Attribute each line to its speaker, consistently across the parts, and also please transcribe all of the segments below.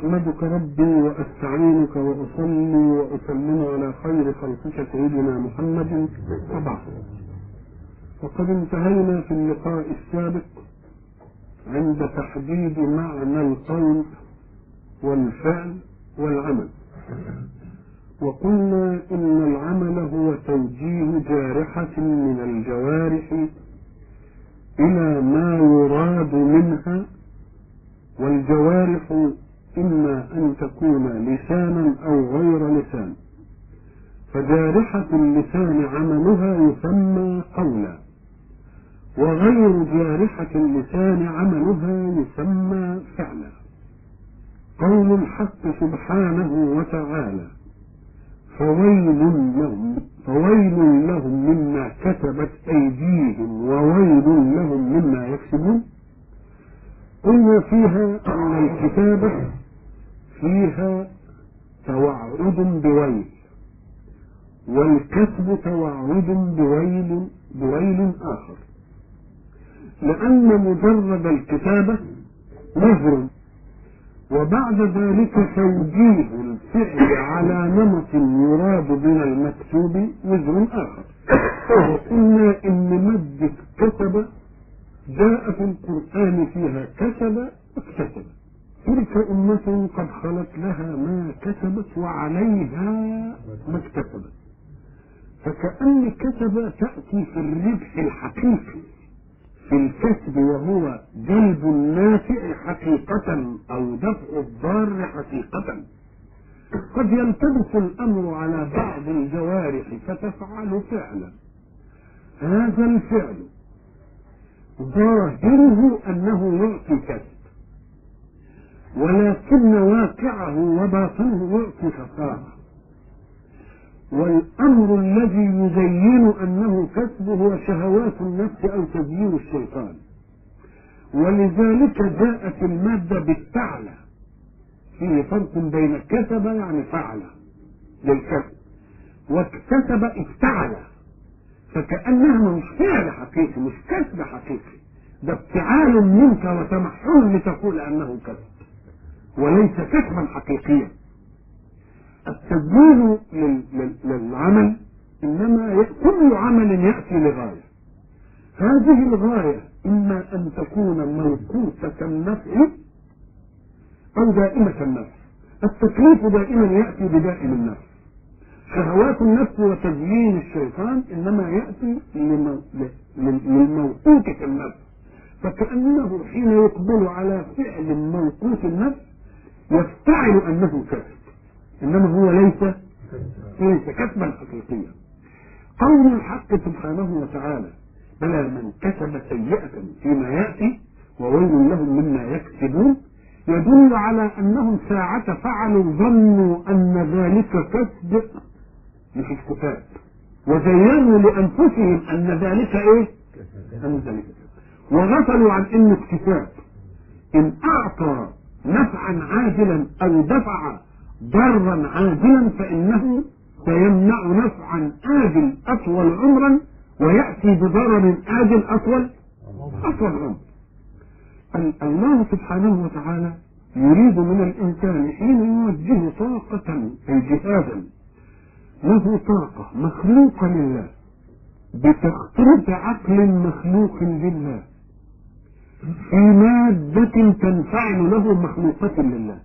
Speaker 1: أحمدك ربي وأستعينك وأصلي وأسلم على خير خلقك سيدنا محمد وبعد وقد انتهينا في اللقاء السابق عند تحديد معنى القول والفعل والعمل وقلنا إن العمل هو توجيه جارحة من الجوارح إلى ما يراد منها والجوارح إما أن تكون لسانا أو غير لسان فجارحة اللسان عملها يسمى قولا وغير جارحة اللسان عملها يسمى فعلا قول الحق سبحانه وتعالى فويل لهم فويل لهم مما كتبت أيديهم وويل لهم مما يكسبون قلنا فيها أن الكتابة فيها توعد بويل والكسب توعد بويل بويل آخر لأن مجرد الكتابة نذر وبعد ذلك توجيه الفعل على نمط يراد من المكتوب وزر آخر وقلنا إن مادة كتب جاء في القرآن فيها كسب واكتسب تلك أمة قد خلت لها ما كسبت وعليها ما اكتسبت فكأن كسب تأتي في الربح الحقيقي في الكسب وهو جلب النافع حقيقة أو دفع الضار حقيقة قد يلتبس الأمر على بعض الجوارح فتفعل فعلا هذا الفعل ظاهره أنه يعطي كسب ولكن واقعه وباطنه يعطي خسارة والأمر الذي يزين أنه كسب هو شهوات النفس أو تزيين الشيطان ولذلك جاءت المادة بالتعلى فيه فرق بين كسب يعني فعل للكسب واكتسب افتعل فكأنها مش فعل حقيقي مش كسب حقيقي ده ابتعال منك وتمحل لتقول أنه كسب وليس كسبا حقيقيا التدوين للعمل انما كل عمل ياتي لغايه هذه الغايه اما ان تكون موقوفه النفع او دائمه النفع التكليف دائما ياتي بدائم النفع شهوات النفس وتزيين الشيطان انما ياتي للموقوت في النفس فكانه حين يقبل على فعل موقوت النفس يفتعل انه كافر انما هو ليس ليس كسبا حقيقيا قول الحق سبحانه وتعالى بلى من كسب سيئة فيما يأتي وويل لهم مما يكسبون يدل على انهم ساعة فعلوا ظنوا ان ذلك كسب مش اكتساب وزينوا لانفسهم ان ذلك ايه؟ ان ذلك كسب وغفلوا عن انه اكتساب ان اعطى نفعا عاجلا او دفع ضرا عاجلا فانه سيمنع نفعا آجل أطول عمرا ويأتي بضرر آجل أطول أطول عمر الله سبحانه وتعالى يريد من الإنسان حين يوجه طاقة أي جهازا له طاقة مخلوقة لله بتخطيط عقل مخلوق لله في مادة تنفعل له مخلوقة لله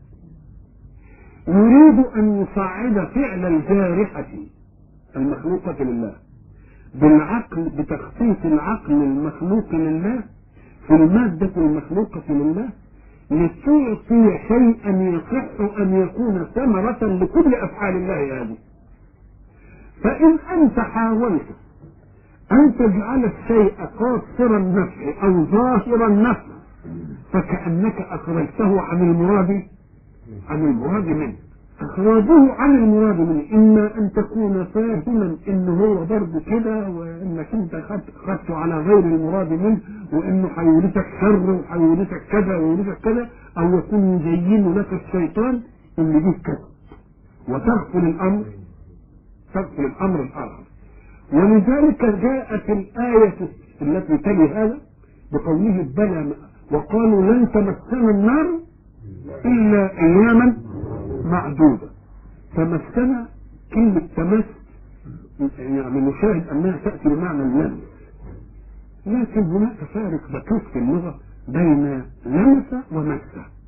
Speaker 1: يريد أن يصعد فعل الجارحة المخلوقة لله بالعقل بتخصيص العقل المخلوق لله في المادة المخلوقة لله لتعطي شيئا يصح أن يكون ثمرة لكل أفعال الله هذه فإن أنت حاولت أن تجعل الشيء قاصر النفع أو ظاهر النفع فكأنك أخرجته عن المراد عن المراد منه إخراجه عن المراد منه إما أن تكون فاهما إن هو برضه كده وإنك أنت خدته على غير المراد منه وإنه هيورثك شر وهيورثك كذا ويورثك كذا أو يكون يزين لك الشيطان إن دي كذا وتغفل الأمر تغفل الأمر الآخر ولذلك جاءت الآية التي تلي هذا بقوله بلى وقالوا لن تمسنا النار إلا أياما معدودة تمسنا كلمة تمس يعني نشاهد أنها تأتي بمعنى اللمس لكن هناك فارق دقيق في اللغة بين لمس ومس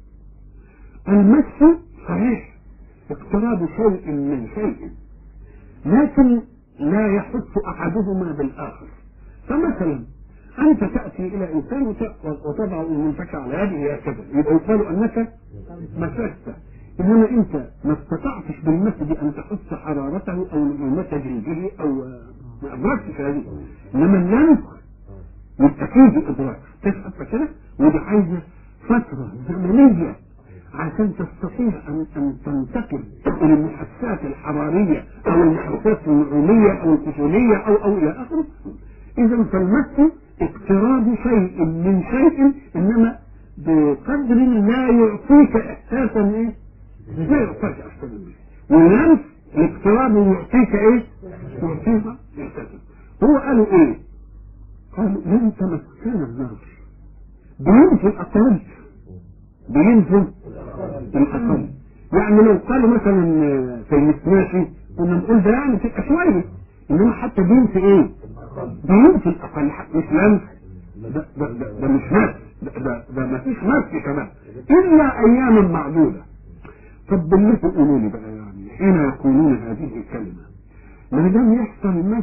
Speaker 1: المس صحيح اقتراب شيء من شيء لكن لا يحس أحدهما بالآخر فمثلا أنت تأتي إلى إنسان وتضع المنفك على يده هكذا يبقى يقال أنك مسست إنما أنت ما استطعتش بالمس أن تحس حرارته أو لمس جلده أو ما أدركتش هذه إنما اللمس يبقى فيه إدراك تفهم كده ودي عايزة فترة زمنية عشان تستطيع أن أن تنتقل إلى المحسات الحرارية أو المحسات النعومية أو الفصولية أو أو إلى آخره إذا فالمس اقتراب شيء من شيء إنما بقدر لا يعطيك إحساسا إيه؟ لا يعطيك إحساسا واللمس الاقتراب يعطيك إيه؟ يعطيك إحساسا هو قالوا إيه؟ قالوا لن تمسنا النار بينفي الأقل بينفي الأقل يعني لو قالوا مثلا في المسماشي كنا نقول ده يعني تبقى شوية إنما حتى بينفي إيه؟ بينفي الأقل مش لمس ده, ده, ده, ده مش مس ده, ده, ده ما فيش مس كمان إلا أياما معدودة طب بالله قولوا لي بقى يعني حين يقولون هذه الكلمة ما دام يحصل مس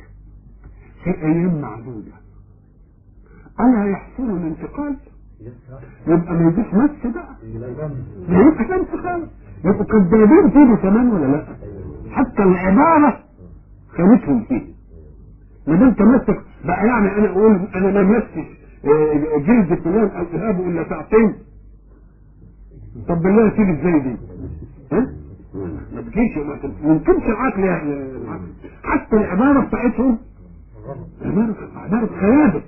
Speaker 1: في أيام معدودة ألا يحصل الانتقال يبقى ما يجيش مس بقى ما يبقى انتقال يبقوا كذابين فيه كمان ولا لا حتى العبارة خانتهم فيه ما دام تمسك بقى يعني انا اقول انا ما مسك جلد فلان او ارهابه الا ساعتين طب بالله تيجي ازاي دي؟ ها؟ ما تجيش ما يمكنش العقل يا العقل حتى العباره بتاعتهم عباره عباره خيابه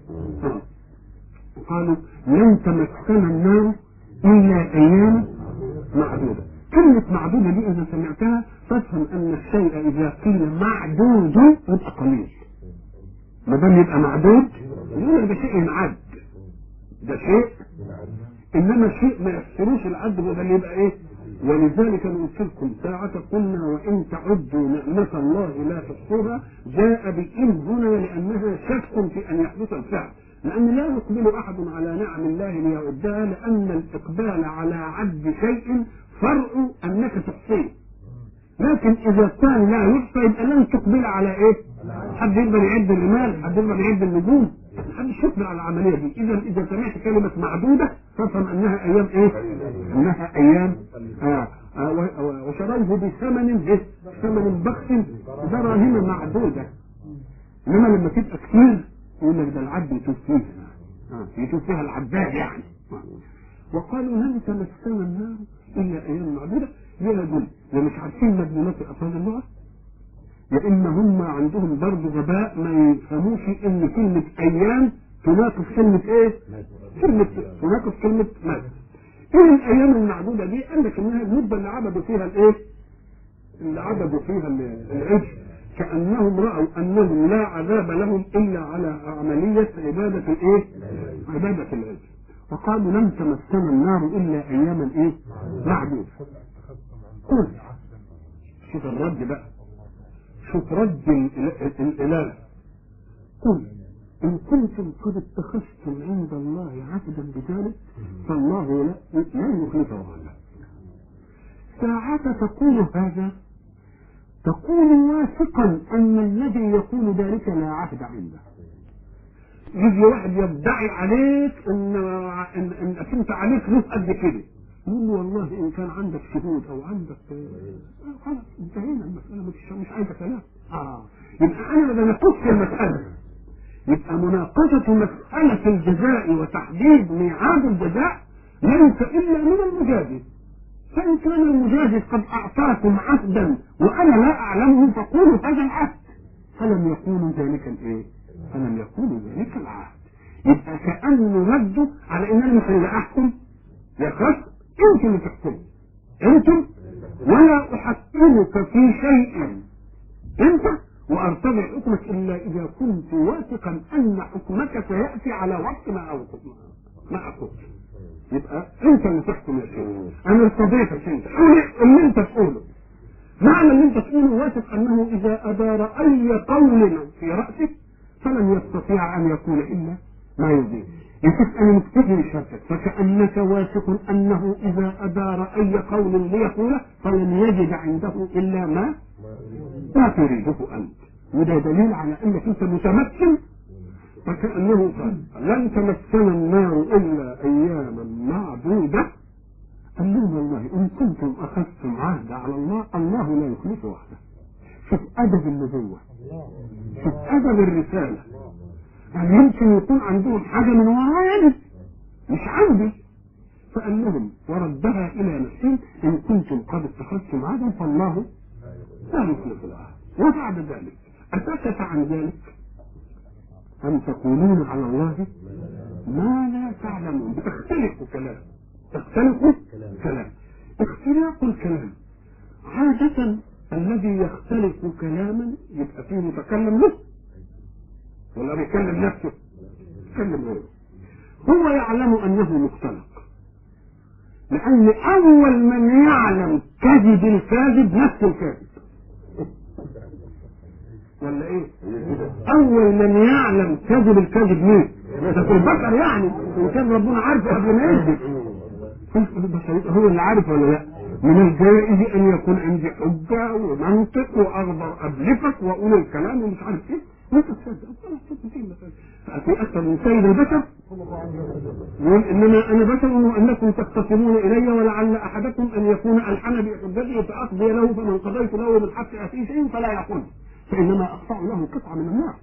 Speaker 1: قالوا لن تمسنا النار الا ايام معدوده كلمة معدودة دي إذا سمعتها تفهم أن الشيء إذا قيل معدود يبقى قليل ما دام يبقى معدود يقول ده شيء ينعد ده شيء انما شيء ما يحصلوش العد ده اللي يبقى ايه ولذلك انا قلت لكم ساعة قلنا وان تعدوا نعمة الله لا تحصوها جاء بإن هنا لأنها شك في أن يحدث الفعل لأن لا يقبل أحد على نعم الله ليعدها لأن الإقبال على عد شيء فرع أنك تحصيه لكن إذا كان لا يحصى يبقى لن تقبل على إيه؟ حد يقدر يعد الرمال حد يقدر يعد النجوم محدش يقبل على العمليه دي اذا اذا سمعت كلمه معدوده فافهم انها ايام ايه؟ انها ايام آه آه وشروه بثمن ايه؟ ثمن بخس دراهم معدوده انما لما تبقى كتير يقول لك ده العبد يتوب فيها آه يتوب فيها العباد يعني وقالوا لن تمسنا النار الا ايام معدوده ليه دول؟ لا مش عارفين مدلولات افراد اللغه يا اما هم عندهم برضه غباء ما يفهموش ان كلمة ايام تناقض كلمة ايه؟ كلمة تناقض كلمة مات. ايه الايام المعدودة دي؟ قال لك انها المدة اللي عبدوا فيها الايه؟ اللي عبدوا فيها العجل كأنهم رأوا أنه لا عذاب لهم إلا على عملية عبادة الإيه؟ عبادة العجل وقالوا لم تمسنا النار إلا أياما إيه؟ معدودة قل شوف الرد بقى شوف رد الإله قل إن كنتم قد اتخذتم عند الله عهدا بذلك فالله لا لا يخلفه وعده ساعة تقول هذا تكون واثقا أن الذي يقول ذلك لا عهد عنده يجي واحد يدعي عليك ان ان انك انت عليك له قد كده يقول له والله ان كان عندك شهود او عندك خلاص انتهينا المساله مش مش عايزه كلام اه يبقى انا ما بناقشش المساله يبقى مناقشه مساله الجزاء وتحديد ميعاد الجزاء ليس الا من المجازي فان كان المجازي قد اعطاكم عهدا وانا لا اعلمه فقولوا هذا العهد فلم يكونوا ذلك الايه؟ فلم يكونوا ذلك العهد يبقى كانه رده على ان انا مش اللي احكم يا خلاص انتم اللي تحكموا انتم ولا احكمك في شيء انت وارتضع حكمك الا اذا كنت واثقا ان حكمك سياتي على وقت ما أو ما اقول يبقى انت اللي تحكم يا شيخ انا ارتضيتك انت قول اللي انت تقوله معنى اللي انت تقوله واثق انه اذا ادار اي قول في راسك فلن يستطيع ان يقول الا ما يريد يشوف انا مكتفي بشرطك فكانك واثق انه اذا ادار اي قول ليقوله فلن يجد عنده الا ما ما تريده انت وده دليل على انك انت متمكن فكانه قال لن تمسنا النار الا اياما معدوده قال لهم والله ان كنتم اخذتم عهد على الله الله لا يخلف وحده شوف ادب النبوه شوف ادب الرساله يعني يمكن يكون عندهم حاجه من ورايا مش عندي فقال لهم وردها الى نفسهم ان كنتم قد اتخذتم عهدا فالله لا يخلف العهد وبعد ذلك اسكت عن ذلك أم تقولون على الله ما لا تعلمون بتختلفوا كلام تختلفوا كلام اختلاف الكلام عادة الذي يختلف كلاما يبقى فيه متكلم له ولا بيكلم نفسه يتكلم غيره هو يعلم انه مختلق لان اول من يعلم كذب الكاذب نفس الكاذب ولا ايه اول من يعلم كذب الكذب مين ده في البشر يعني ان كان ربنا عارفه قبل ما يكذب البشر هو اللي عارف ولا لا من الجائز ان يكون عندي حجه ومنطق واقدر ابلفك واقول الكلام ومش عارف ايه وانت تصدق في اكثر من سيد البشر يقول انما انا بشر وانكم تختصمون الي ولعل احدكم ان يكون الحن بحجته فاقضي له فمن قضيت له بالحق اخيه شيء فلا يقول فانما اقطع له قطعه من النار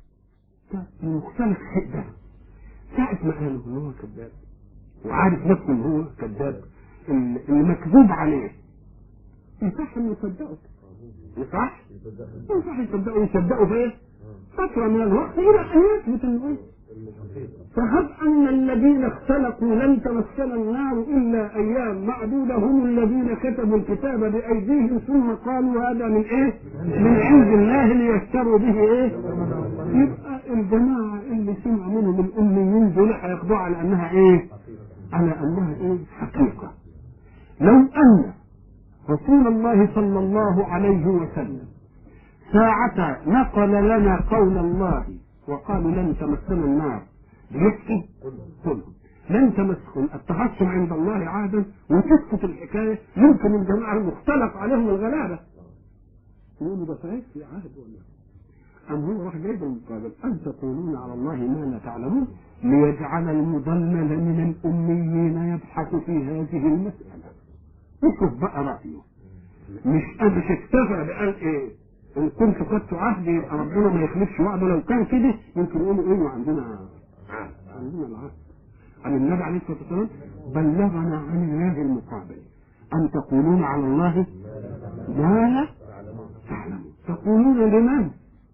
Speaker 1: المختلف شيء ده ساعة ما قالوا ان هو كذاب وعارف نفسه ان هو كذاب اللي مكذوب عليه يصح انه يصدقه يصح؟ يصح يصدقه يصدقه في ايه؟ فترة من الوقت إلى أن يثبت النبي فهب أن الذين اختلقوا لن تمسنا النار إلا أيام معدودة هم الذين كتبوا الكتاب بأيديهم ثم قالوا هذا من إيه؟ من عند الله ليشتروا به إيه؟ يبقى الجماعة اللي سمع منهم الأميين دول هياخدوها على أنها إيه؟ على أنها إيه؟ حقيقة لو أن رسول الله صلى الله عليه وسلم ساعة نقل لنا قول الله وقالوا لن تمسنا النار ليكفي كلهم لن تمسكم اتخذتم عند الله عهدا وتسكت الحكاية يمكن الجماعة المختلف عليهم الغلابة يقولوا ده صحيح في عهد ولا أم هو راح جايب المقابل أن تقولون على الله ما لا تعلمون ليجعل المضلل من الأميين يبحث في هذه المسألة اشوف بقى رأيه مش مش اكتفى بقال ايه ان كنت خدت عهد يبقى ربنا ما يخلفش وعده لو كان كده يمكن يقولوا ايه عندنا عهد عندنا العهد عن النبي عليه الصلاه والسلام بلغنا عن الله المقابل ان تقولون على الله ما لا تعلمون تقولون لمن؟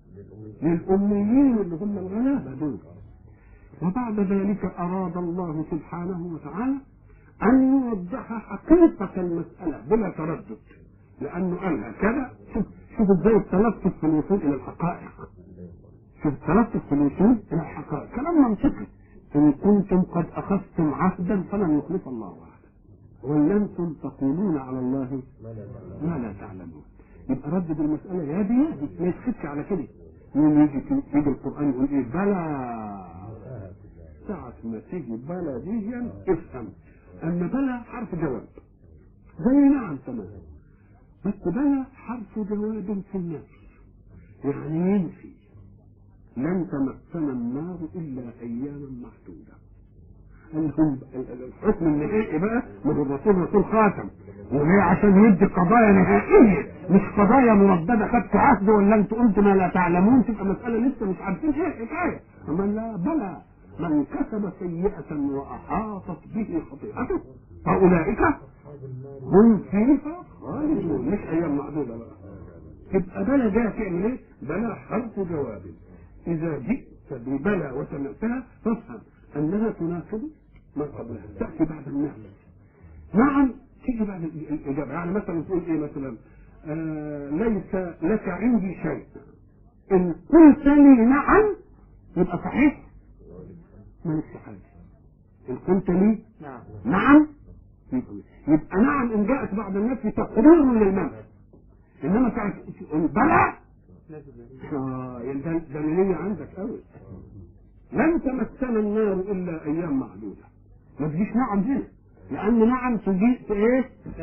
Speaker 1: للأميين اللي هم الغلابة دول وبعد ذلك أراد الله سبحانه وتعالى أن يوضح حقيقة المسألة بلا تردد لأنه قال كذا شوف شوف ازاي التلفظ في الوصول إلى الحقائق شوف التلفظ في الوصول إلى الحقائق كلام منطقي إن كنتم قد أخذتم عهدا فلن يخلف الله عهدا ولنتم تقولون على الله ما لا تعلمون يبقى ردد المسألة يا دي يا دي ما يسكتش على كده يوم يجي يجي القرآن يقول إيه بلى ساعة ما تيجي بلى دي افهم أن بلى حرف جواب زي نعم تمام بس بلى حرف جواب في النفس يعني ينفي لن تمسنا النار إلا أياما معدودة الحكم النهائي بقى ما هو الرسول رسول خاتم وهي عشان يدي قضايا نهائية مش قضايا مرددة خدت عهد ولا انتوا قلت ما لا تعلمون تبقى مسألة لسه مش عارفين ايه الحكاية اما لا بلى من كسب سيئة وأحاطت به خطيئته فأولئك هم فيها خالدون مش أيام معدودة بقى تبقى بلى جاء تعمل ايه؟ بلى حرف جواب إذا جئت ببلى وسمعتها فافهم أنها تناسب ما قبلها تأتي بعد النعم نعم تيجي بعد الإجابة يعني مثلا تقول إيه مثلا آه ليس لك عندي شيء إن قلت لي نعم يبقى صحيح مالكش حاجة ان قلت لي
Speaker 2: نعم
Speaker 1: نعم يبقى, يبقى نعم ان جاءت بعد النفي تقرير للمنع انما ساعه تقول بلى اه يعني ده دليليه عندك قوي لن تمسنا النار الا ايام معدوده ما تجيش نعم هنا لان نعم تجي في ايه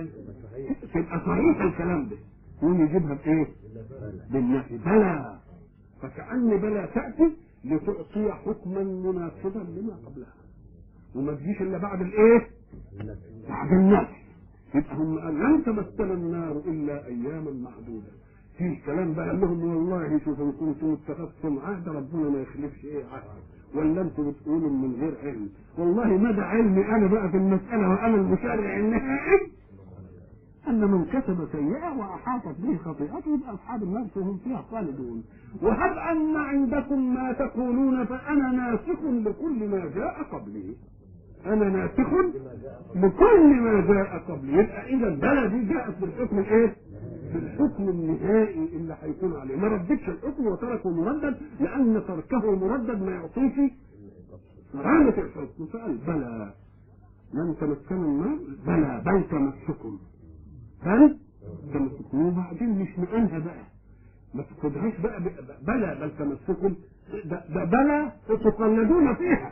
Speaker 1: تبقى صحيح الكلام ده يقوم يجيبها بايه بالنفي بلى فكأن بلى تأتي لتعطي حكما مناسبا لما قبلها وما تجيش الا بعد الايه بعد النفي يبقى هم قال لن تمثل النار الا اياما معدوده في كلام بقى قال لهم والله شوفوا ان كنتم اتخذتم عهد ربنا ما يخلفش ايه عهد ولا انتم بتقولوا من غير علم والله مدى علمي انا بقى في المساله وانا المشرع النهائي ان من كسب سيئه واحاطت به خطيئته يبقى اصحاب النار هم فيها خالدون وهب ان عندكم ما تقولون فانا ناسخ لكل ما جاء قبلي انا ناسخ لكل ما جاء قبلي يبقى اذا بلدي جاءت بالحكم الايه؟ بالحكم النهائي اللي هيكون عليه ما ردتش الحكم وتركه مردد لان تركه مردد ما يعطيش رامة الحكم فقال بلى لن تمسكن النار بلى بل تمسكم بل تمسكم وبعدين مش نقولها بقى ما تاخدهاش بقى ب- بلى بل تمسكم ده, ده بلى تقلدون فيها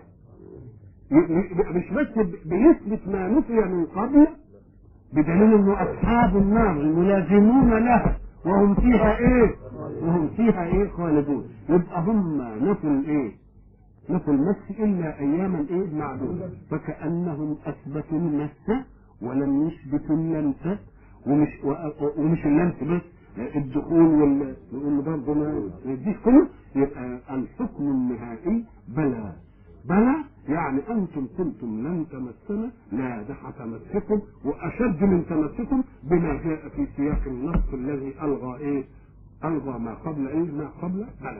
Speaker 1: ي- ي- مش بس بيثبت ما نفي من قبل بدليل انه اصحاب النار الملازمون لها وهم فيها ايه وهم فيها ايه خالدون يبقى هم نفوا الايه نفوا المس الا اياما ايه معدودة فكانهم اثبتوا المس ولم يثبتوا اللمس ومش و- ومش اللمس بس الدخول وال واللي برضه ما يديش كله يبقى الحكم النهائي بلى بلى يعني انتم كنتم لن تمسنا لا ده هتمسكم واشد من تمسكم بما جاء في سياق النص الذي الغى ايه؟ الغى ما قبل ايه؟ ما قبل بلى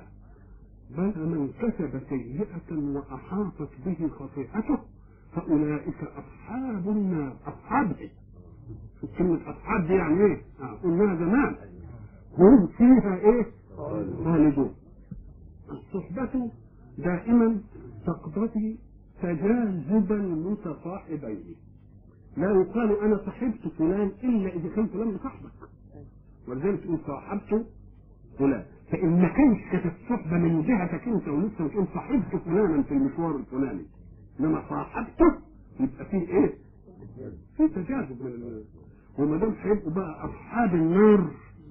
Speaker 1: بلى من كسب سيئة وأحاطت به خطيئته فأولئك أصحاب النار أصحابه كلمة أصحاب دي يعني إيه؟ آه، قلناها زمان هم فيها إيه؟ خالدون الصحبة دائما تقتضي تجاذب المتصاحبين لا يقال انا صاحبت فلان الا اذا كان فلان مصاحبك ولذلك تقول صاحبت فلان فان ما كانش كانت الصحبه من جهتك انت ولسه بتقول صاحبت فلانا في المشوار الفلاني انما صاحبته يبقى فيه ايه؟ في تجاذب من ال- وما دام هيبقوا بقى اصحاب النار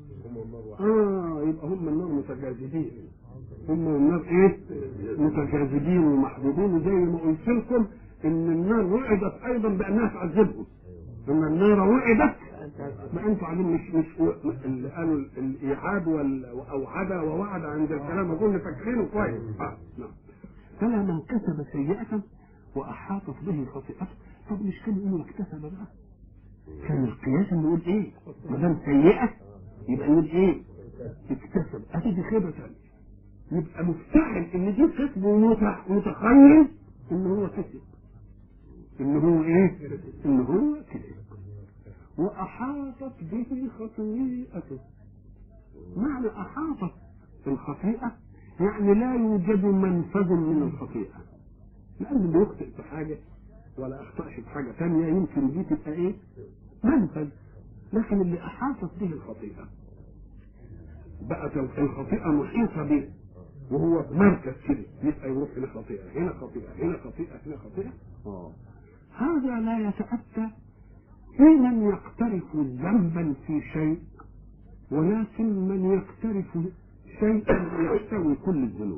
Speaker 1: اه يبقى هم النار متجاذبين هم النار ايه متجاذبين ومحبوبين وزي ما قلت لكم ان النار وعدت ايضا بانها تعذبهم ان النار وعدت ما انتوا عاملين مش مش اللي قالوا الايعاد وال- واوعد ووعد عند الكلام اظن فاكرينه كويس اه نعم فلا من كسب سيئة واحاطت به خطيئته طب مش كان يقول اكتسب بقى كان القياس نقول ايه ما دام سيئة يبقى نقول ايه اكتسب ادي خيبة ثانية يبقى مفتعل ان دي كسب ومت- متخيل ان هو كسب ان هو ايه ان هو كسب واحاطت به خطيئته معنى احاطت الخطيئة يعني لا يوجد منفذ من الخطيئة لان اللي يخطئ في حاجة ولا اخطأش في حاجة ثانية يمكن دي تبقى ايه منفذ لكن اللي احاطت به الخطيئة بقت الخطيئة محيطة به وهو في مركز كده يبقى يروح هنا خطيئة هنا خطيئة هنا خطيئة هنا خطيئة آه. هذا لا يتأتى في من يقترف ذنبا في شيء ولكن من يقترف شيئا يحتوي كل الذنوب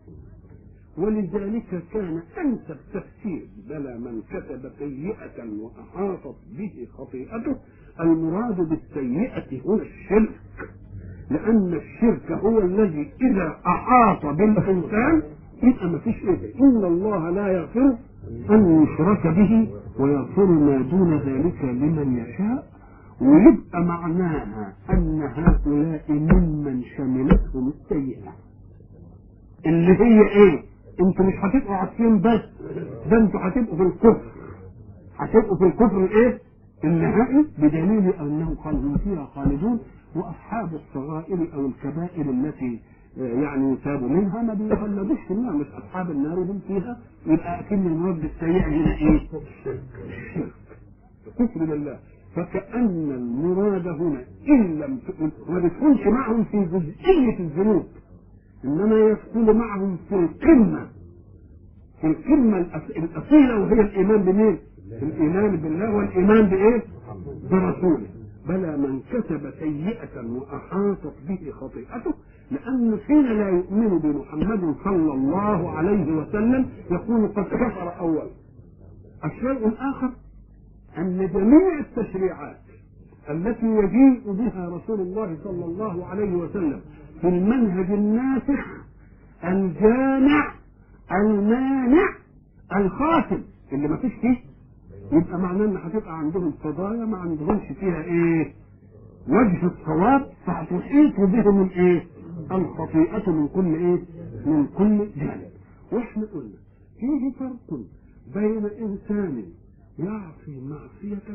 Speaker 1: ولذلك كان انسب تفسير بلى من كتب سيئة واحاطت به خطيئته المراد بالسيئة هنا الشرك لأن الشرك هو الذي إذا أحاط بالإنسان يبقى ما فيش إيه إن الله لا يغفر أن يشرك به ويغفر ما دون ذلك لمن يشاء ويبقى معناها أن هؤلاء ممن شملتهم السيئة اللي هي إيه؟ أنتوا مش هتبقوا عارفين بس ده أنتوا هتبقوا في الكفر هتبقوا في الكفر الإيه؟ النهائي بدليل أنه قال هم فيها خالدون واصحاب الصغائر او الكبائر التي يعني تابوا منها ما بيخلدوش في النار مش اصحاب النار هم فيها يبقى اكن المواد السيئه هنا ايه؟ الشرك كفر بالله فكأن المراد هنا إن لم تكن ما بتكونش معهم في جزئية الذنوب إنما يدخل معهم في القمة في القمة الأص- الأصيلة وهي الإيمان بمين؟ الإيمان بالله والإيمان بإيه؟ برسوله بلى من كتب سيئة وأحاطت به خطيئته لأن حين لا يؤمن بمحمد صلى الله عليه وسلم يكون قد كفر أولا الشيء الآخر أن جميع التشريعات التي يجيء بها رسول الله صلى الله عليه وسلم في المنهج الناسخ الجامع المانع الخاتم اللي ما فيش فيه يبقى معناه ان هتبقى عندهم قضايا ما عندهمش فيها ايه وجه الصواب فهتحيط بهم الايه الخطيئة من كل ايه من كل جانب واحنا قلنا فيه فرق بين انسان يعصي معصية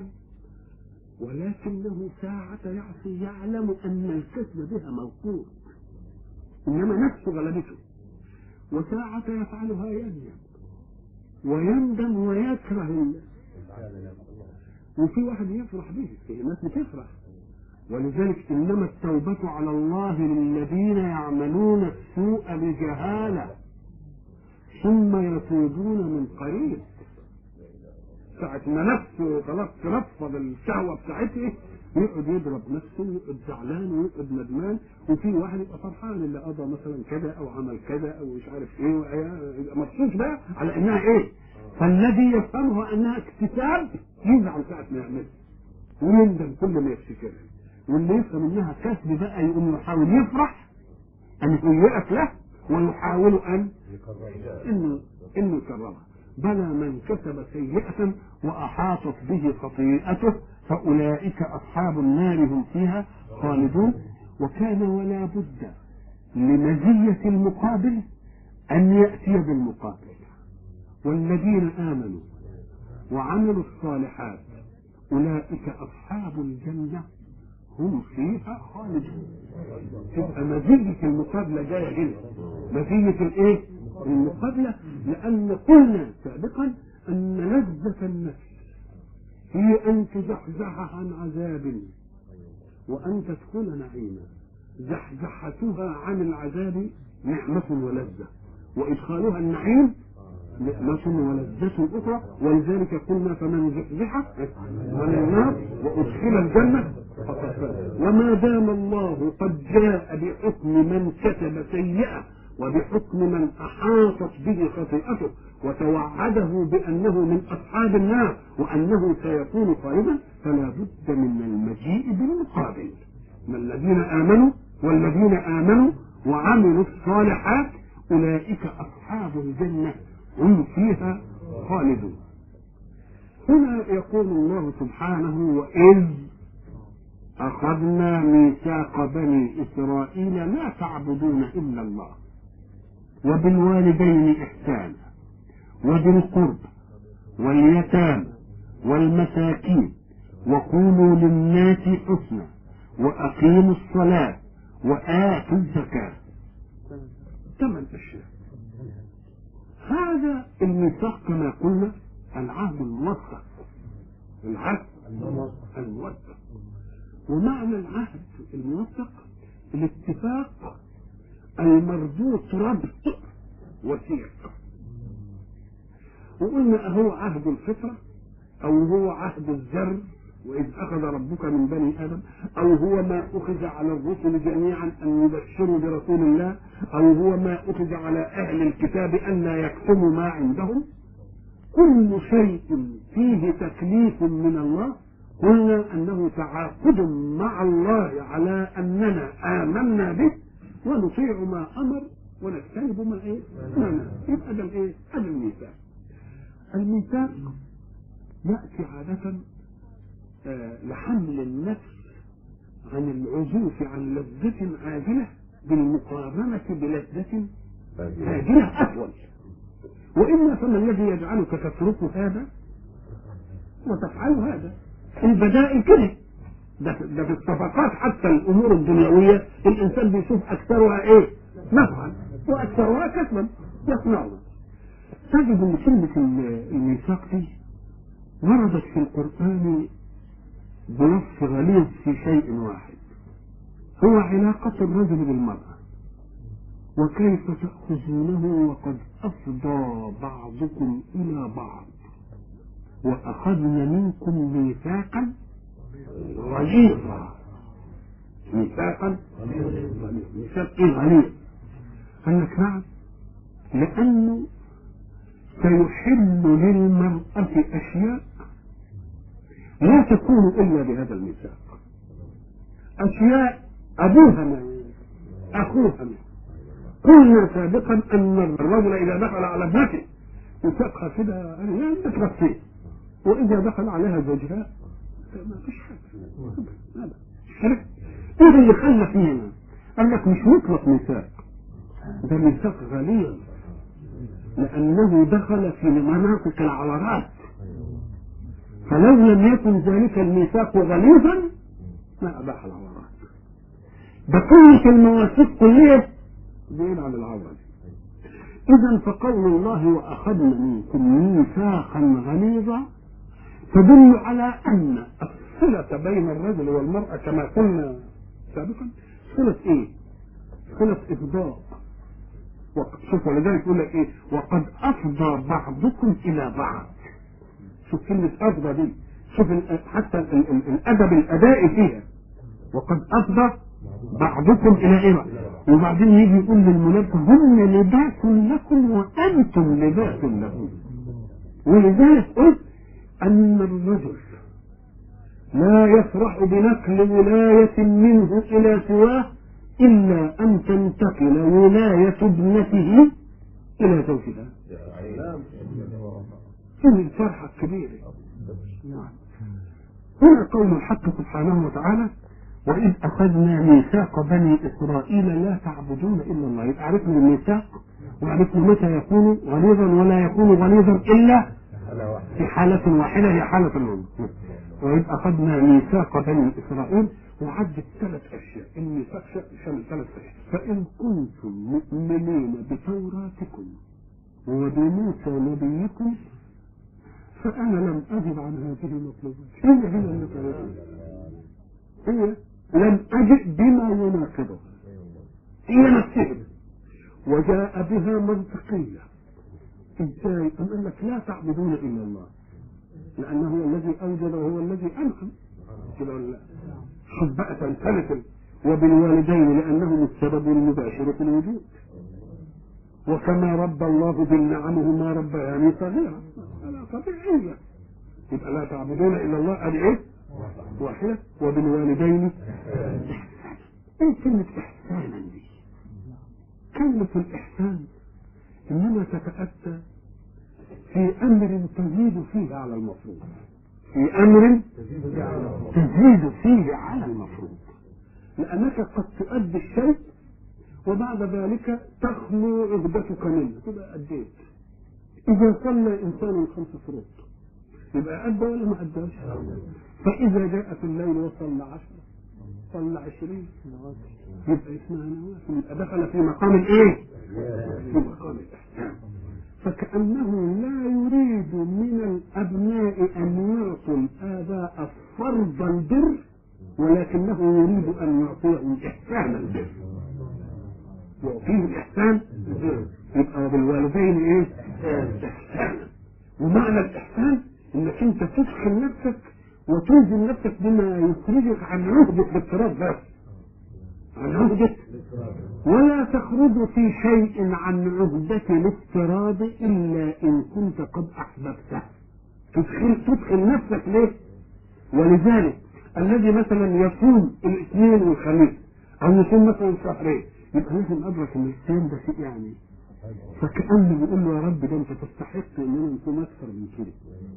Speaker 1: ولكنه ساعة يعصي يعلم أن الكسب بها موقوف إنما نفسه غلبته وساعة يفعلها يندم ويندم ويكره ال- وفي واحد يفرح به في ناس بتفرح ولذلك إنما التوبة على الله للذين يعملون السوء بجهالة ثم يتوبون من قريب ساعة ما نفسه خلاص تنفض الشهوة بتاعته يقعد يضرب نفسه ويقعد زعلان ويقعد ندمان وفي واحد يبقى فرحان اللي قضى مثلا كذا او عمل كذا او مش عارف ايه وإيه، يبقى مبسوط بقى على انها ايه فالذي يفهمها انها اكتساب يزعل ساعة ما يعملها ويندم كل ما يفتكرها واللي يفهم انها كسب بقى يقوم يحاول يفرح ان يهيئك له ويحاول ان انه انه يكررها بلى من كسب سيئة وأحاطت به خطيئته فأولئك أصحاب النار هم فيها خالدون وكان ولا بد لمزية المقابل أن يأتي بالمقابل والذين آمنوا وعملوا الصالحات أولئك أصحاب الجنة هم فيها خالدون تبقى مزية المقابلة جاية هنا مزية الايه؟ المقابلة لأن قلنا سابقا أن لذة النفس هي أن تزحزح عن عذاب وأن تدخل نعيما زحزحتها عن العذاب نعمة ولذة وإدخالها النعيم نعمة ولذة أخرى ولذلك قلنا فمن زحزح عن النار وأدخل الجنة فقد فاز وما دام الله قد جاء بحكم من كتب سيئة وبحكم من أحاطت به خطيئته وتوعده بأنه من أصحاب النار وأنه سيكون خالدا فلا بد من المجيء بالمقابل من الذين آمنوا والذين آمنوا وعملوا الصالحات أولئك أصحاب الجنة هم فيها خالدون هنا يقول الله سبحانه وإذ أخذنا ميثاق بني إسرائيل لا تعبدون إلا الله وبالوالدين إحسانا وذي القرب واليتامى والمساكين وقولوا للناس حسنا وأقيموا الصلاة وآتوا الزكاة ثمان أشياء هذا الميثاق كما قلنا العهد الموثق العهد الموثق ومعنى العهد الموثق الاتفاق المربوط ربط وثيق وقلنا اهو عهد الفطره او هو عهد الذر واذ اخذ ربك من بني ادم او هو ما اخذ على الرسل جميعا ان يبشروا برسول الله او هو ما اخذ على اهل الكتاب ان لا يكتموا ما عندهم كل شيء فيه تكليف من الله قلنا انه تعاقد مع الله على اننا امنا به ونطيع ما امر ونجتنب ما ايه؟ ما نهى يبقى ده الايه؟ هذا الميثاق. الميثاق ياتي عادة آه لحمل النفس عن العزوف عن لذة عاجلة بالمقارنة بلذة عاجلة أهون وإما فما الذي يجعلك تترك هذا وتفعل هذا البدائل كده ده ده في الصفقات حتى الامور الدنيويه الانسان بيشوف اكثرها ايه؟ نفعا واكثرها كسبا يصنعها تجد ان كلمه الميثاق دي وردت في القران بنص غليظ في شيء واحد هو علاقه الرجل بالمراه وكيف تأخذونه وقد أفضى بعضكم إلى بعض وأخذنا منكم ميثاقا غليظا ميثاقا ميثاق ايه غليظ قال لك نعم لأنه سيحل للمرأة أشياء لا تكون إلا بهذا الميثاق أشياء أبوها ما أخوها ما قلنا سابقا ان الرجل اذا دخل على ابنته يساقها كده يعني لا تتغفيه واذا دخل عليها زوجها ما فيش حاجه هذا ايه اللي خلى فينا قال لك مش مطلق ميثاق ده ميثاق غليظ لانه دخل في مناطق العورات فلو لم يكن ذلك الميثاق غليظا ما اباح العورات بقية المواثيق كلها بعيد عن العورة إذا فقول الله وأخذنا منكم ميثاقا غليظا تدل على أن الصلة بين الرجل والمرأة كما قلنا سابقا صلة إيه؟ صلة إفضاء شوف ولذلك يقول لك إيه؟ وقد أفضى بعضكم إلى بعض شوف كلمة أفضى دي شوف حتى الأدب الأدائي فيها وقد أفضى بعضكم إلى إيه؟ وبعدين يجي يقول للملائكة هم لباس لكم وأنتم لباس لهم ولذلك قلت أن الرجل لا يفرح بنقل ولاية منه إلى سواه إلا أن تنتقل ولاية ابنته إلى زوجها هذه الفرحة الكبيرة هنا قول الحق سبحانه وتعالى وإذ أخذنا ميثاق بني إسرائيل لا تعبدون إلا الله يبقى عرفنا الميثاق وعرفنا متى يكون غليظا ولا يكون غليظا إلا في حالة واحدة هي حالة الموت وإذ أخذنا ميثاق بني إسرائيل وعدت ثلاث أشياء الميثاق شمل ثلاث أشياء فإن كنتم مؤمنين بتوراتكم وبموسى نبيكم فأنا لم أجب عن هذه المطلوبات هي هي المطلوبات هي لم أجئ بما يناقضه هي نفسها وجاء بها منطقية ازاي؟ أم قال لك لا تعبدون إلا الله لأنه هو الذي أوجد وهو الذي أنعم كده ولا لا؟ شوف بقى تنفلت وبالوالدين لأنهم السبب المباشر في الوجود وكما رب الله بالنعم ما ربياني صغيرا هذا طبيعية يبقى لا تعبدون إلا الله أدي إيه؟ واحدة وبالوالدين ايه كلمة احسانا دي كلمة الاحسان انما تتأتى في امر تزيد فيه على المفروض في امر تزيد فيه على المفروض لانك قد تؤدي الشيء وبعد ذلك تخلو عقدتك منه تبقى اديت اذا صلى انسان خمس فروض يبقى ادى ولا ما اداش فإذا جاء في الليل وصلى عشرة صلى عشرين يبقى اسمها نوافل يبقى دخل في مقام الايه؟ في مقام الإحسان فكأنه لا يريد من الأبناء أن يعطوا الآباء فرض البر ولكنه يريد أن يعطيهم إحسان البر يعطيه الإحسان البر يبقى بالوالدين إيه؟ إحسانا ومعنى الإحسان إنك أنت تدخل نفسك وتلزم نفسك بما يخرجك عن عهدة الاضطراب بس عن عهدة ولا تخرج في شيء عن عهدة الاضطراب إلا إن كنت قد أحببته تدخل, تدخل نفسك ليه ولذلك الذي مثلا يصوم الاثنين والخميس أو يصوم مثلا شهرين يبقى لازم أدرك إن الصيام ده شيء يعني فكأنه بيقول له يا رب ده أنت تستحق إن أنا نصوم أكثر من كده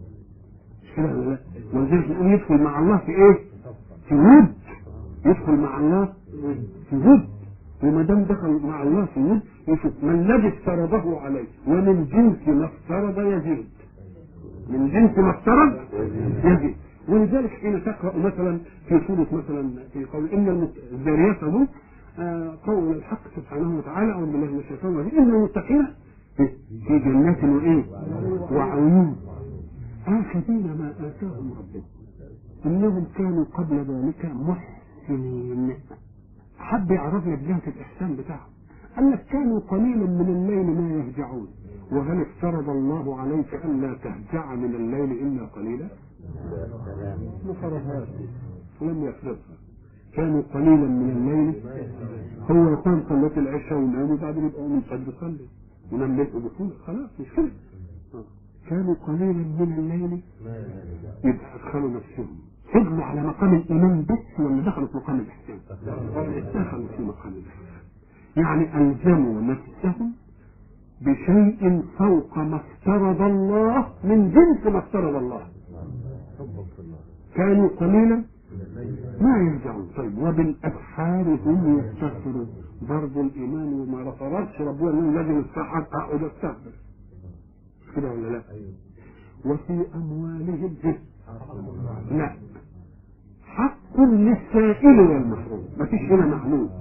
Speaker 1: كده ولا لا ولذلك نقول يدخل مع الله في ايه في ود يدخل مع الله في ود وما دام دخل مع الله في ود يشوف ما الذي افترضه عليه ومن جنس ما افترض يزيد من جنس ما افترض يزيد ولذلك حين تقرا مثلا في سوره مثلا في قول ان الذاريات عموم آه قول الحق سبحانه وتعالى اعوذ بالله من الشيطان الرجيم ان المتقين في جنات وايه وعيون آخذين ما آتاهم ربهم إنهم كانوا قبل ذلك محسنين حب يعرف لك جهة الإحسان بتاعهم قال لك كانوا قليلا من الليل ما يهجعون وهل افترض الله عليك ألا تهجع من الليل إلا قليلا؟ ما فرضهاش لم يفرضها كانوا قليلا من الليل هو يقوم صلاة العشاء وينام وبعدين يبقى من الفجر يصلي ونام ليل بطول خلاص مش كده كانوا قليلا من الليل يبقى ادخلوا نفسهم فضلوا على مقام الايمان بس ولا دخلوا في مقام الاحسان؟ دخلوا في مقام الاحسان يعني الزموا نفسهم بشيء فوق ما افترض الله من جنس ما افترض الله كانوا قليلا ما يرجعون طيب وبالاسحار هم يستغفرون برضه الايمان وما فرضش ربنا انه لازم الصحة اقعد استغفر كده ولا لا وفي اموالهم لا حق للسائل والمحروم ما فيش هنا معلوم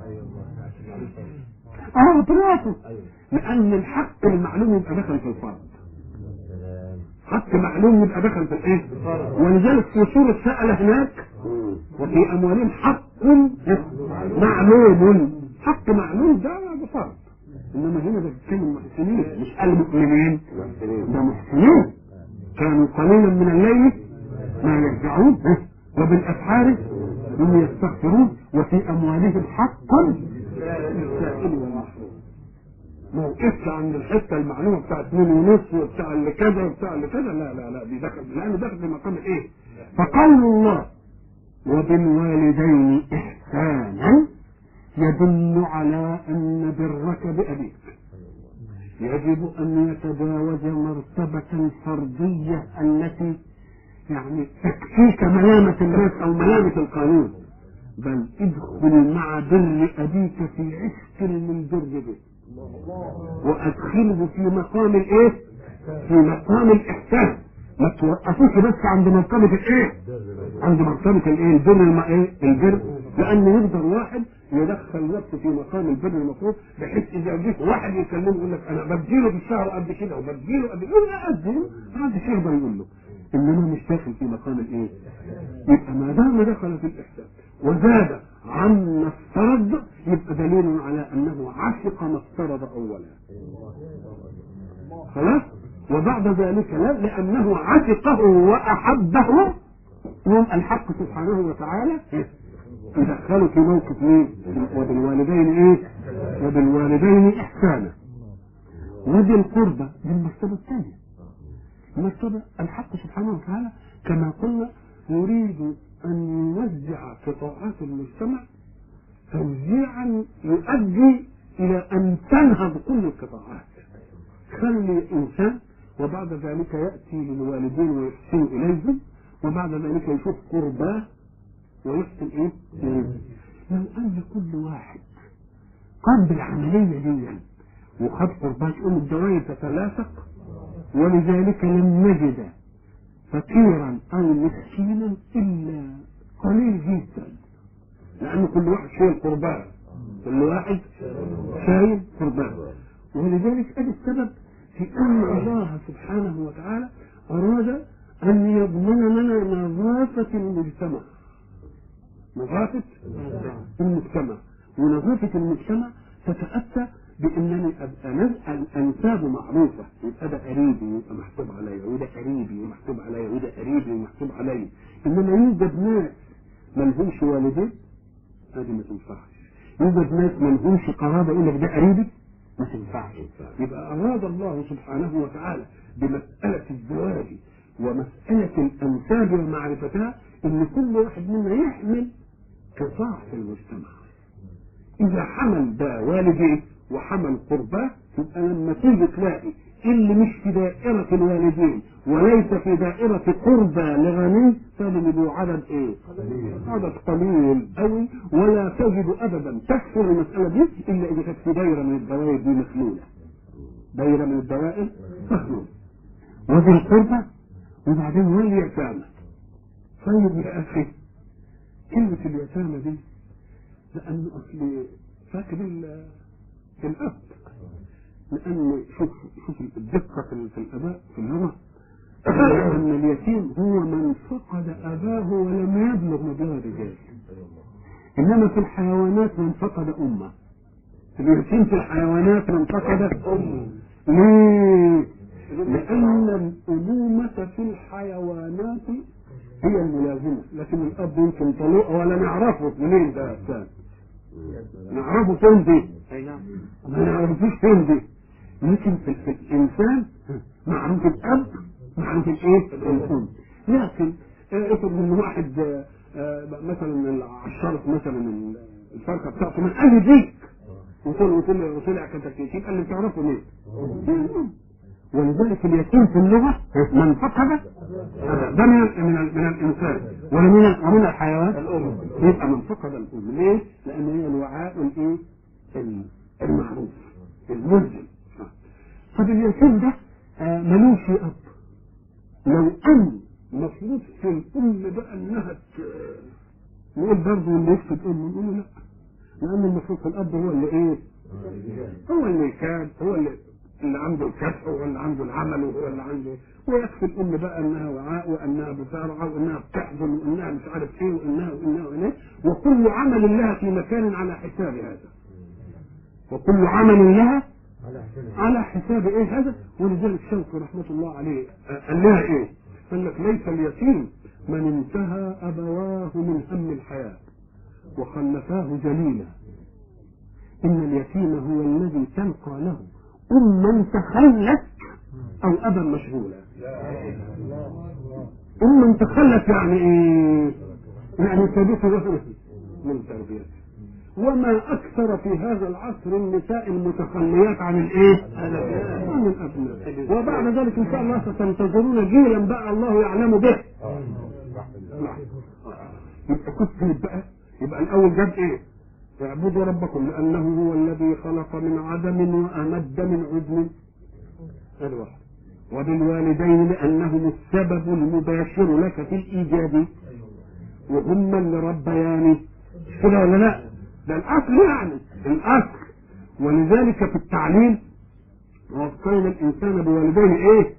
Speaker 1: اه برافو لان الحق المعلوم يبقى دخل في الفرض حق معلوم يبقى دخل في الايه ولذلك في سورة سأل هناك وفي اموالهم حق معلوم حق معلوم ده بفرض انما هنا ده بيتكلم محسنين مش قال مؤمنين ده محسنين كانوا قليلا من الليل ما يرجعون وبالاسحار هم يستغفرون وفي اموالهم حق للسائل والمحروم ما وقفش عند الحته المعلومه بتاع اثنين ونص وبتاع اللي كذا وبتاع اللي كذا لا لا لا دي دخل لانه دخل في مقام الايه؟ فقول الله وبالوالدين احسانا يدل على ان برك بابيك يجب ان يتجاوز مرتبه الفرضيه التي يعني تكفيك ملامه الناس او ملامه القانون بل ادخل مع بر ابيك في عشق من بر به وادخله في مقام الايه في مقام الاحسان ما توقفوش بس عند مرتبه الايه عند مرتبه الايه البر الم... ايه البر لان يقدر واحد يدخل نفسه في مقام البر المفروض بحيث اذا جيت واحد يكلمه يقول لك انا بديله في الشهر قد كده وبديله قد يقول لا اديله ما حدش يقدر يقول له انما مش داخل في مقام الايه يبقى ما دام دخل في الاحسان وزاد عما افترض يبقى دليل على انه عشق ما افترض اولا خلاص وبعد ذلك لا لانه عشقه واحبه يوم الحق سبحانه وتعالى يدخله في موقف مين وبالوالدين ايه وبالوالدين احسانا وذي القربى دي المرتبه الثانيه المرتبه الحق سبحانه وتعالى كما قلنا يريد أن يوزع قطاعات المجتمع توزيعا يؤدي إلى أن تنهض كل القطاعات خلي إنسان وبعد ذلك يأتي للوالدين ويحسن إليهم وبعد ذلك يشوف قرباه ويحسن إيه؟ إليهم لو أن كل واحد قام بالعملية دي وخد قرباه تقوم الدوائر تتلاصق ولذلك لم نجد فقيرا او مسكينا الا قليل جدا لان كل واحد شايل قربان كل واحد شايل قربان ولذلك ادي السبب في ان الله سبحانه وتعالى اراد ان يضمن لنا نظافه المجتمع نظافه المجتمع ونظافه المجتمع تتاتى بانني ابقى نسال انساب معروفه يبقى ده قريبي يبقى محسوب عليا وده قريبي ومحسوب عليا وده قريبي ومحسوب عليا انما يوجد ناس ما لهمش والدين هذه ما تنفعش يوجد ناس ما لهمش قرابه يقول لك ده قريبي ما تنفعش يبقى اراد الله سبحانه وتعالى بمساله الزواج ومساله الانساب ومعرفتها ان كل واحد منا يحمل قطاع في المجتمع اذا حمل ده والديه وحمل قرباه يبقى لما تيجي تلاقي اللي مش في دائرة الوالدين وليس في دائرة قربى لغني فلم يبقوا عدد ايه؟ عدد قليل قوي ولا تجد ابدا تكثر المسألة دي الا اذا كانت في دائرة من الدوائر دي مخلولة. دائرة من الدوائر مخلولة. وذي القربى وبعدين واليتامى. طيب يا اخي كلمة اليتامى دي لأن أصل فاكر ال- الأب لأن شوف شوف الدقة في في الآباء في اللغة أن اليتيم هو من فقد أباه ولم يبلغ مبلغ الرجال إنما في الحيوانات من فقد أمه اليتيم في الحيوانات من فقد أمه ليه؟ لأن الأمومة في الحيوانات هي الملازمة لكن الأب يمكن طلوق ولا نعرفه منين ده كان نعرفه فين دي
Speaker 2: اي نعم
Speaker 1: ما نعرفوش فين دي لكن في, في الإنسان معروف الأب معروف الإيه؟ الأم لكن آه، افرض إن واحد آه، آه، مثلا العشرة مثلا ال- الفرخة بتاعته من أي ديك وطلع وطلع وطلع كتاكيت يبقى اللي تعرفه مين؟ الأم. ولذلك اليتيم في اللغة من فقد ده من من, من الإنسان ومن ومن الحيوان الأم يبقى من فقد الأم ليه؟ لأن هي الوعاء الإيه؟ ال- المعروف الملزم طب اليتيم ده آه، ملوش أب لو أن مفروض في الأم بقى إنها ت- نقول برضه اللي يفقد أمه نقول له لا لأن المفروض في الأب هو اللي إيه؟ هو اللي كان هو اللي اللي عنده الكسب هو اللي عنده العمل وهو اللي عنده ويكفي الام بقى انها وعاء وانها بترعى وانها بتحزن وانها مش عارف ايه وانها وانها وانها وكل عمل لها في مكان على حساب هذا وكل عمل لها على حساب ايه هذا ولذلك شوقي رحمه الله عليه آه، قال لها ايه؟ قال لك ليس اليتيم من انتهى ابواه من هم الحياه وخلفاه جليلا إن اليتيم هو الذي تلقى له أما تخلت أو أبا مشغولا أما تخلت يعني إيه؟ يعني سابته له من تربيته وما أكثر في هذا العصر النساء المتخليات عن الإيه؟ عن الأبناء وبعد ذلك إن شاء الله ستنتظرون جيلا بقى الله يعلم به نعم. يبقى كتب بقى يبقى الأول جاب إيه؟ اعبدوا ربكم لأنه هو الذي خلق من عدم وأمد من عدم هذا واحد وبالوالدين لأنهم السبب المباشر لك في الإيجاد وهم اللي ربياني مش كده ولا لا؟ ده الأصل يعني الأصل ولذلك في التعليم ووصينا الإنسان بوالديه إيه؟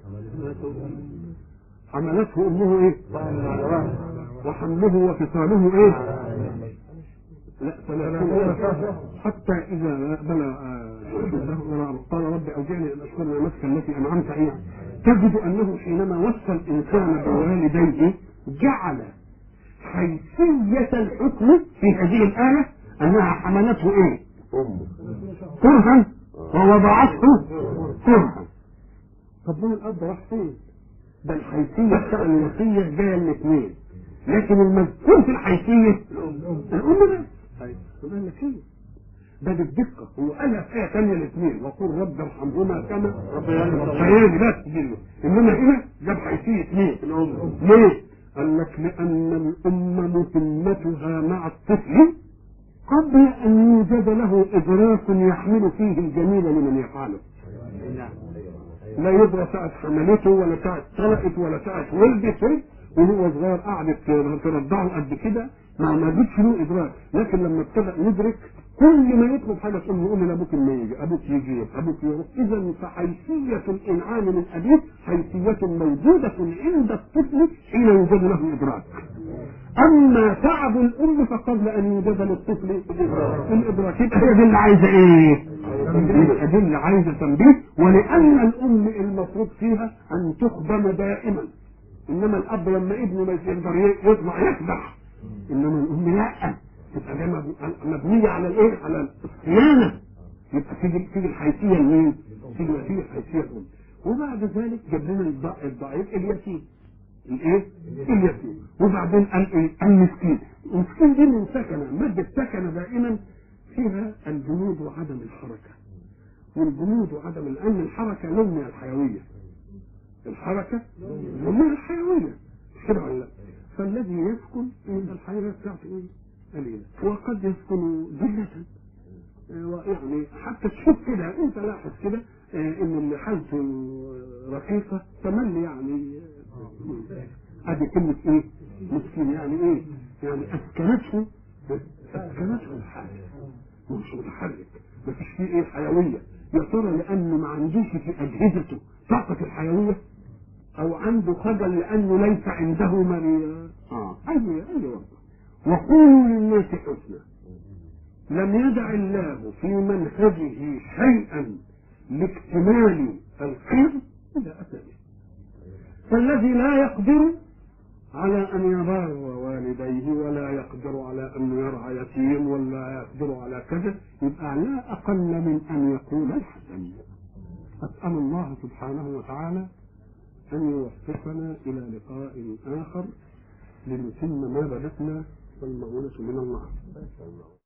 Speaker 1: حملته أمه إيه؟ وحمله وفصاله إيه؟ لا ثلاثون حتى إذا بلغ آه، قال رب أوجعني أن أشكر نعمتك التي أنعمت عليها تجد أنه حينما وصى الإنسان بوالديه جعل حيثية الحكم في هذه الآية أنها حملته إيه؟ كرها ووضعته كرها طب ما الأب راح فين؟ ده الحيثية بتاع الوصية جاية الاثنين لكن المذكور في الحيثية الأم بس قال لك ايه ده بالدقة هو قالها في آية ثانية الاثنين وقل رب ارحمهما كما ربياني بس دي انما هنا جاب حيثية مين؟ الأم ليه؟ قال لك لأن الأم مهمتها مع الطفل قبل أن يوجد له إدراك يحمل فيه الجميل لمن يفعله لا يدرى ساعة حملته ولا ساعة طلقت ولا ساعة ولدت وهو صغير قعدت ترضعه قد كده ما ما جتش له ادراك لكن لما ابتدى يدرك كل ما يطلب حاجه تقوم يقول له ابوك ما يجي ابوك يجي ابوك يروح اذا فحيثيه الانعام من ابيه حيثيه موجوده عند الطفل حين يوجد له ادراك اما تعب الام فقبل ان يوجد للطفل الادراك يبقى هي دي اللي عايزه ايه؟ يبقى دي اللي عايزه تنبيه ولان الام المفروض فيها ان تخدم دائما انما الاب لما ابنه ما يقدر يطلع يخدع انما الام لا تبقى ده مب- مبنيه على الايه؟ على الصيانه يبقى تيجي تيجي الحيثيه لمين؟ تيجي تيجي الحيثيه الام وبعد ذلك جاب لنا الض- الضعيف اليتيم الايه؟ اليتيم وبعدين قال ايه؟ المسكين المسكين دي من سكنه ماده سكنه دائما فيها الجمود وعدم الحركه والجمود وعدم لان الحركه لون من الحيويه الحركة ومن الحيوية مش كده ولا لا؟ فالذي يسكن يبقى الحيوية بتاعته ايه؟ قليلة وقد يسكن ذلة آه، يعني حتى تشوف كده انت لاحظ كده آه، ان اللي حالته رقيقة تملي يعني آه، ادي كلمة ايه؟ مسكين يعني ايه؟ يعني اسكنته اسكنته الحاجه مش متحرك مفيش فيه ايه حيويه يا ترى لانه ما عندوش في اجهزته طاقه الحيويه او عنده خجل لانه ليس عنده من اه اي اي وضع وقولوا للناس حسنا لم يدع الله في منهجه شيئا لاكتمال الخير الا اتى به فالذي لا يقدر على ان يبر والديه ولا يقدر على ان يرعى يتيم ولا يقدر على كذا يبقى لا اقل من ان يقول الحسن اسال الله سبحانه وتعالى ان يوفقنا الى لقاء اخر لنتم ما بدأنا والمعونة من الله